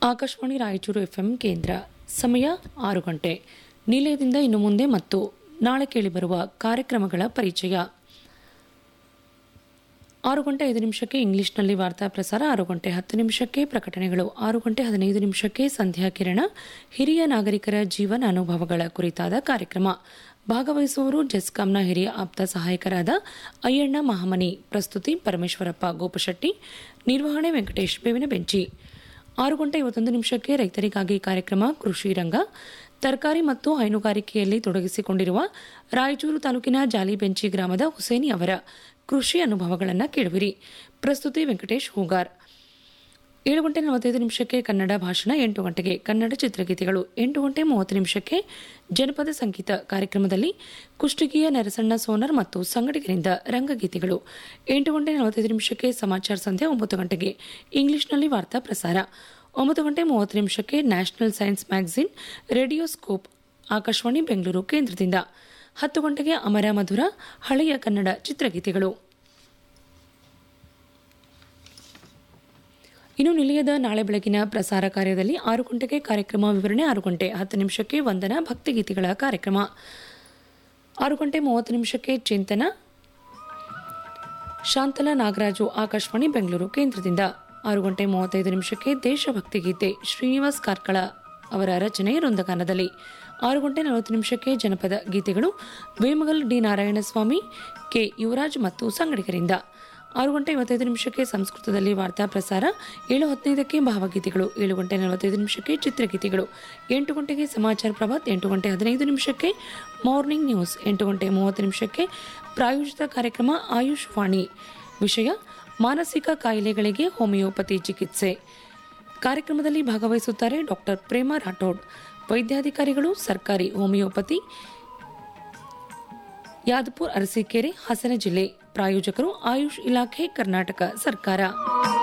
Akashvani Raichur FM ಕೇಂದ್ರ ಸಮಯ ಆರು ಗಂಟೆ ನಿಲಯದಿಂದ ಇನ್ನು ಮುಂದೆ ಮತ್ತು ನಾಳೆ ಕೇಳಿಬರುವ ಕಾರ್ಯಕ್ರಮಗಳ ಪರಿಚಯ ಆರು ಗಂಟೆ ಐದು ನಿಮಿಷಕ್ಕೆ ಇಂಗ್ಲಿಷ್ನಲ್ಲಿ ವಾರ್ತಾ ಪ್ರಸಾರ ಆರು ಗಂಟೆ ಹತ್ತು ನಿಮಿಷಕ್ಕೆ ಪ್ರಕಟಣೆಗಳು ಆರು ಗಂಟೆ ಹದಿನೈದು ನಿಮಿಷಕ್ಕೆ ಸಂಧ್ಯಾ ಕಿರಣ ಹಿರಿಯ ನಾಗರಿಕರ ಜೀವನ ಅನುಭವಗಳ ಕುರಿತಾದ ಕಾರ್ಯಕ್ರಮ ಭಾಗವಹಿಸುವವರು ಜೆಸ್ಕಾಂನ ಹಿರಿಯ ಆಪ್ತ ಸಹಾಯಕರಾದ ಅಯ್ಯಣ್ಣ ಮಹಾಮನಿ ಪ್ರಸ್ತುತಿ ಪರಮೇಶ್ವರಪ್ಪ ಗೋಪಶೆಟ್ಟಿ ನಿರ್ವಹಣೆ ವೆಂಕಟೇಶ್ ಬೇವಿನ ಬೆಂಚಿ ಆರು ಗಂಟೆ ಐವತ್ತೊಂದು ನಿಮಿಷಕ್ಕೆ ರೈತರಿಗಾಗಿ ಕಾರ್ಯಕ್ರಮ ಕೃಷಿ ರಂಗ ತರಕಾರಿ ಮತ್ತು ಹೈನುಗಾರಿಕೆಯಲ್ಲಿ ತೊಡಗಿಸಿಕೊಂಡಿರುವ ರಾಯಚೂರು ತಾಲೂಕಿನ ಜಾಲಿಬೆಂಚಿ ಗ್ರಾಮದ ಹುಸೇನಿ ಅವರ ಕೃಷಿ ಅನುಭವಗಳನ್ನು ಕೇಳುವಿರಿ ಪ್ರಸ್ತುತಿ ವೆಂಕಟೇಶ್ ಹೂಗಾರ್ ಏಳು ಗಂಟೆ ನಲವತ್ತೈದು ನಿಮಿಷಕ್ಕೆ ಕನ್ನಡ ಭಾಷಣ ಎಂಟು ಗಂಟೆಗೆ ಕನ್ನಡ ಚಿತ್ರಗೀತೆಗಳು ಎಂಟು ಗಂಟೆ ಮೂವತ್ತು ನಿಮಿಷಕ್ಕೆ ಜನಪದ ಸಂಗೀತ ಕಾರ್ಯಕ್ರಮದಲ್ಲಿ ಕುಷ್ಟಗಿಯ ನರಸಣ್ಣ ಸೋನರ್ ಮತ್ತು ಸಂಗಡಿಗರಿಂದ ರಂಗಗೀತೆಗಳು ಎಂಟು ಗಂಟೆ ನಲವತ್ತೈದು ನಿಮಿಷಕ್ಕೆ ಸಮಾಚಾರ ಸಂಧ್ಯಾ ಒಂಬತ್ತು ಗಂಟೆಗೆ ಇಂಗ್ಲಿಷ್ನಲ್ಲಿ ವಾರ್ತಾ ಪ್ರಸಾರ ಒಂಬತ್ತು ಗಂಟೆ ಮೂವತ್ತು ನಿಮಿಷಕ್ಕೆ national science magazine radio scope Akashvani Bengaluru ಕೇಂದ್ರದಿಂದ ಹತ್ತು ಗಂಟೆಗೆ ಅಮರ ಮಧುರ ಹಳೆಯ ಕನ್ನಡ ಚಿತ್ರಗೀತೆಗಳು ಇನ್ನು ನಿಲಯದ ನಾಳೆ ಬೆಳಗಿನ ಪ್ರಸಾರ ಕಾರ್ಯದಲ್ಲಿ ಆರು ಗಂಟೆಗೆ ಕಾರ್ಯಕ್ರಮ ವಿವರಣೆ ಆರು ಗಂಟೆ ಹತ್ತು ನಿಮಿಷಕ್ಕೆ ವಂದನಾ ಭಕ್ತಿಗೀತೆಗಳ ಕಾರ್ಯಕ್ರಮ ಆರು ಗಂಟೆ ಮೂವತ್ತು ನಿಮಿಷಕ್ಕೆ ಚಿಂತನ ಶಾಂತಲಾ ನಾಗರಾಜು ಆಕಾಶವಾಣಿ ಬೆಂಗಳೂರು ಕೇಂದ್ರದಿಂದ ಆರು ಗಂಟೆ ಮೂವತ್ತೈದು ನಿಮಿಷಕ್ಕೆ ದೇಶಭಕ್ತಿ ಗೀತೆ ಶ್ರೀನಿವಾಸ್ ಕಾರ್ಕಳ ಅವರ ರಚನೆ ವೃಂದಗಾನದಲ್ಲಿ ಆರು ಗಂಟೆ ನಲವತ್ತು ನಿಮಿಷಕ್ಕೆ ಜನಪದ ಗೀತೆಗಳು ವೇಮಗಲ್ ಡಿ ನಾರಾಯಣಸ್ವಾಮಿ ಕೆ ಯುವರಾಜ್ ಮತ್ತು ಸಂಗಡಿಗರಿಂದ ಆರು ಗಂಟೆ ಐವತ್ತೈದು ನಿಮಿಷಕ್ಕೆ ಸಂಸ್ಕೃತದಲ್ಲಿ ವಾರ್ತಾ ಪ್ರಸಾರ ಏಳು ಹದಿನೈದಕ್ಕೆ ಭಾವಗೀತೆಗಳು ಏಳು ಗಂಟೆ ನಲವತ್ತೈದು ನಿಮಿಷಕ್ಕೆ ಚಿತ್ರಗೀತೆಗಳು ಎಂಟು ಗಂಟೆಗೆ ಸಮಾಚಾರ ಪ್ರಭಾತ್ ಎಂಟು ಗಂಟೆ ಹದಿನೈದು ನಿಮಿಷಕ್ಕೆ ಮಾರ್ನಿಂಗ್ ನ್ಯೂಸ್ ಎಂಟು ಗಂಟೆ ಮೂವತ್ತು ನಿಮಿಷಕ್ಕೆ ಪ್ರಾಯೋಜಿತ ಕಾರ್ಯಕ್ರಮ ಆಯುಷ್ ವಾಣಿ ವಿಷಯ ಮಾನಸಿಕ ಕಾಯಿಲೆಗಳಿಗೆ ಹೋಮಿಯೋಪತಿ ಚಿಕಿತ್ಸೆ ಕಾರ್ಯಕ್ರಮದಲ್ಲಿ ಭಾಗವಹಿಸುತ್ತಾರೆ ಡಾಕ್ಟರ್ ಪ್ರೇಮ ರಾಠೋಡ್ ವೈದ್ಯಾಧಿಕಾರಿಗಳು ಸರ್ಕಾರಿ ಹೋಮಿಯೋಪತಿ ಯಾದಪುರ್ ಅರಸೀಕೆರೆ ಹಾಸನ ಜಿಲ್ಲೆ ಪ್ರಾಯೋಜಕರು ಆಯುಷ್ ಇಲಾಖೆ ಕರ್ನಾಟಕ ಸರ್ಕಾರ